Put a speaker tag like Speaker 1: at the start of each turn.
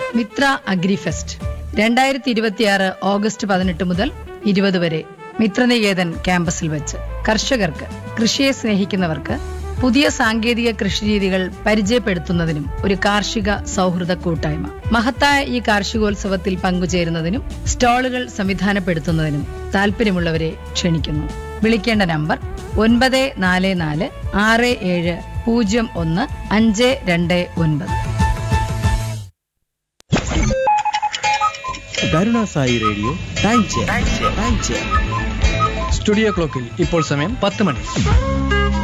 Speaker 1: Mitra agrifest രണ്ടായിരത്തി ഇരുപത്തിയാറ് August പതിനെട്ട് മുതൽ ഇരുപത് വരെ മിത്രനികേതൻ ക്യാമ്പസിൽ വെച്ച് കർഷകർക്ക് കൃഷിയെ സ്നേഹിക്കുന്നവർക്ക് പുതിയ സാങ്കേതിക കൃഷിരീതികൾ പരിചയപ്പെടുത്തുന്നതിനും ഒരു കാർഷിക സൗഹൃദ കൂട്ടായ്മ മഹത്തായ ഈ കാർഷികോത്സവത്തിൽ പങ്കുചേരുന്നതിനും സ്റ്റാളുകൾ സംവിധാനപ്പെടുത്തുന്നതിനും താല്പര്യമുള്ളവരെ ക്ഷണിക്കുന്നു വിളിക്കേണ്ട നമ്പർ ഒൻപത് നാല് നാല് ആറ് ഏഴ് പൂജ്യം ഒന്ന് അഞ്ച് രണ്ട് ഒൻപത്
Speaker 2: കരുണാസായി radio time chair time chair
Speaker 3: studio ക്ലോക്കിൽ ഇപ്പോൾ സമയം പത്ത് മണി